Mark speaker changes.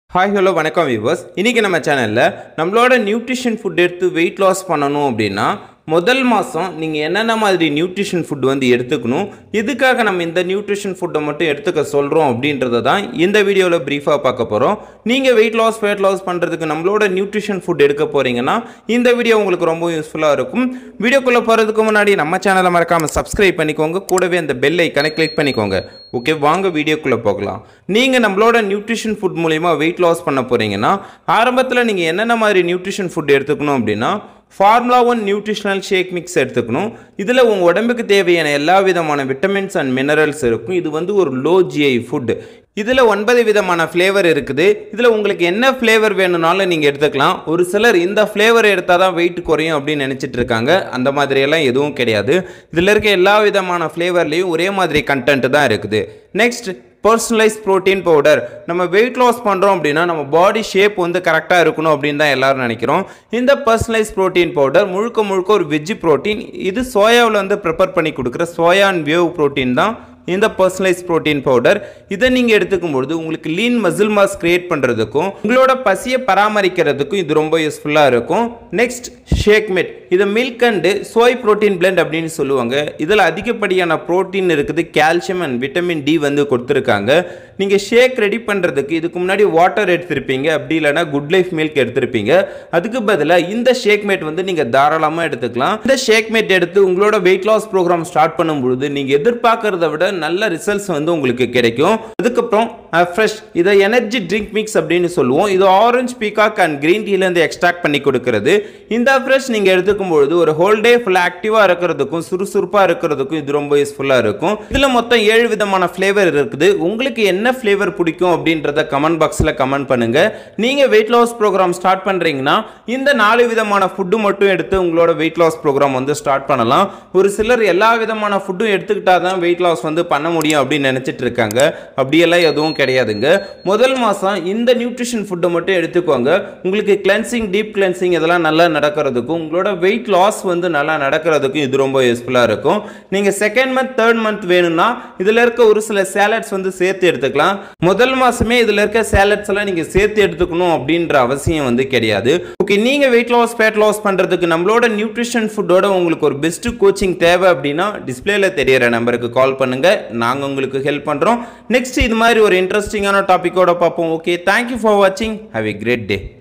Speaker 1: hi hello வணக்கம் viewers இன்றைக்கி நம்ம சேனலில் நம்மளோட நியூட்ரிஷன் ஃபுட் எடுத்து வெயிட் லாஸ் பண்ணணும் அப்படின்னா முதல் மாதம் நீங்கள் என்னென்ன மாதிரி நியூட்ரிஷன் ஃபுட் வந்து எடுத்துக்கணும் எதுக்காக நம்ம இந்த நியூட்ரிஷன் ஃபுட்டை மட்டும் எடுத்துக்க சொல்கிறோம் அப்படின்றத தான் இந்த வீடியோவில் ப்ரீஃபாக பார்க்க போகிறோம் நீங்கள் வெயிட் லாஸ் ஃபேட் லாஸ் பண்ணுறதுக்கு நம்மளோட நியூட்ரிஷன் ஃபுட் எடுக்க போகிறீங்கன்னா இந்த வீடியோ உங்களுக்கு ரொம்ப யூஸ்ஃபுல்லாக இருக்கும் வீடியோக்குள்ளே போகிறதுக்கு முன்னாடி நம்ம சேனலை மறக்காமல் சப்ஸ்கிரைப் பண்ணிக்கோங்க கூடவே அந்த பெல் ஐக்கனை கிளிக் பண்ணிக்கோங்க ஓகே வாங்க வீடியோக்குள்ளே போகலாம் நீங்கள் நம்மளோட நியூட்ரிஷன் ஃபுட் மூலிமா வெயிட் லாஸ் பண்ண போகிறீங்கன்னா ஆரம்பத்தில் நீங்கள் என்னென்ன மாதிரி நியூட்ரிஷன் ஃபுட் எடுத்துக்கணும் அப்படின்னா formula one nutritional shake mix எடுத்துக்கணும் இதில் உங்கள் உடம்புக்கு தேவையான எல்லா விதமான விட்டமின்ஸ் அண்ட் மினரல்ஸ் இருக்கும் இது வந்து ஒரு லோ ஜிஐ ஃபுட் இதில் ஒன்பது விதமான ஃப்ளேவர் இருக்குது இதில் உங்களுக்கு என்ன ஃப்ளேவர் வேணும்னாலும் நீங்கள் எடுத்துக்கலாம் ஒரு சிலர் இந்த ஃப்ளேவர் எடுத்தால் தான் வெயிட் குறையும் அப்படின்னு நினச்சிட்டு இருக்காங்க அந்த மாதிரியெல்லாம் எதுவும் கிடையாது இதில் இருக்க எல்லா விதமான ஃப்ளேவர்லேயும் ஒரே மாதிரி கண்டென்ட் தான் இருக்குது நெக்ஸ்ட் பர்சனலைஸ் ப்ரோட்டீன் பவுடர் நம்ம வெயிட் லாஸ் பண்ணுறோம் அப்படின்னா நம்ம பாடி ஷேப் வந்து கரெக்டாக இருக்கணும் அப்படின்னு தான் எல்லாரும் நினைக்கிறோம் இந்த பர்சனலைஸ் ப்ரோட்டீன் பவுடர் முழுக்க முழுக்க ஒரு வெஜ் ப்ரோட்டீன் இது சோயாவில் வந்து ப்ரிப்பேர் பண்ணி கொடுக்குற சோயா அண்ட் வேவ் ப்ரோட்டீன் தான் இந்த பர்சனலைஸ் ப்ரோட்டீன் பவுடர் இதை நீங்கள் எடுத்துக்கும் பொழுது உங்களுக்கு லீன் மசில் மாஸ் கிரியேட் பண்ணுறதுக்கும் உங்களோட பசியை பராமரிக்கிறதுக்கும் இது ரொம்ப யூஸ்ஃபுல்லாக இருக்கும் நெக்ஸ்ட் ஷேக் மெட் இதை milk and soy protein blend அப்படின்னு சொல்லுவாங்க இதில் அதிகப்படியான ப்ரோட்டீன் இருக்குது கால்சியம் அண்ட் விட்டமின் டி வந்து கொடுத்துருக்காங்க நீங்கள் ஷேக் ரெடி பண்ணுறதுக்கு இதுக்கு முன்னாடி வாட்டர் எடுத்திருப்பீங்க அப்படி இல்லைனா குட் லைஃப் மில்க் எடுத்திருப்பீங்க அதுக்கு பதிலாக இந்த ஷேக் மேட் வந்து நீங்கள் தாராளமாக எடுத்துக்கலாம் இந்த ஷேக் மேட் எடுத்து உங்களோட வெயிட் லாஸ் ப்ரோக்ராம் ஸ்டார்ட் பண்ணும்பொழுது நீங்கள் எதிர்பார்க்கறத விட நல்ல ரிசல்ட்ஸ் வந்து உங்களுக்கு கிடைக்கும் அதுக்கப்புறம் ஃப்ரெஷ் இதை எனர்ஜி ட்ரிங்க் மிக்ஸ் அப்படின்னு சொல்லுவோம் இது ஆரஞ்சு பீகாக் அண்ட் கிரீன் டீலேருந்து எக்ஸ்ட்ராக்ட் பண்ணி கொடுக்கறது இந்த ஃப்ரெஷ் நீங்கள் எடுத்துக்கும் பொழுது ஒரு ஹோல் டே ஃபுல் ஆக்டிவாக இருக்கிறதுக்கும் சுறுசுறுப்பாக இருக்கிறதுக்கும் இது ரொம்ப யூஸ்ஃபுல்லாக இருக்கும் இதில் மொத்தம் ஏழு விதமான ஃப்ளேவர் இருக்குது உங்களுக்கு என்ன ஃப்ளேவர் பிடிக்கும் அப்படின்றத கமெண்ட் பாக்ஸில் கமெண்ட் பண்ணுங்க நீங்கள் வெயிட் லாஸ் ப்ரோக்ராம் ஸ்டார்ட் பண்ணுறீங்கன்னா இந்த நாலு விதமான ஃபுட்டு மட்டும் எடுத்து உங்களோட வெயிட் லாஸ் ப்ரோக்ராம் வந்து ஸ்டார்ட் பண்ணலாம் ஒரு சிலர் எல்லா விதமான ஃபுட்டும் எடுத்துக்கிட்டா தான் வெயிட் லாஸ் வந்து பண்ண முடியும் அப்படின்னு நினச்சிட்டு இருக்காங்க அப்படியெல்லாம் எதுவும் கிடையாதுங்க முதல் மாதம் இந்த நியூட்ரிஷன் ஃபுட்டை மட்டும் எடுத்துக்கோங்க உங்களுக்கு கிளென்சிங் டீப் கிளென்சிங் இதெல்லாம் நல்லா நடக்கிறதுக்கும் உங்களோட வெயிட் லாஸ் வந்து நல்லா நடக்கிறதுக்கும் இது ரொம்ப யூஸ்ஃபுல்லாக இருக்கும் நீங்கள் செகண்ட் மந்த் தேர்ட் மந்த் வேணும்னா இதில் இருக்க ஒரு சில சேலட்ஸ் வந்து சேர்த்து எடுத்துக்கலாம் முதல் மாதமே இதில் இருக்க சேலட்ஸ் எல்லாம் நீங்கள் சேர்த்து எடுத்துக்கணும் அப்படின்ற அவசியம் வந்து கிடையாது ஓகே நீங்கள் வெயிட் லாஸ் ஃபேட் லாஸ் பண்ணுறதுக்கு நம்மளோட நியூட்ரிஷன் ஃபுட்டோட உங்களுக்கு ஒரு பெஸ்ட் கோச்சிங் தேவை அப்படின்னா டிஸ்பிளேல தெரியற நம்பருக்கு கால் பண்ணுங்க நாங்கள் உங்களுக்கு ஹெல்ப் பண்ணுறோம் நெக்ஸ்ட் இது மாதிரி ஒரு இன்ட்ரெஸ்டிங்கான டாப்பிக்கோட பார்ப்போம் ஓகே தேங்க்யூ ஃபார் வாட்சிங் ஹாவ் எ கிரேட் டே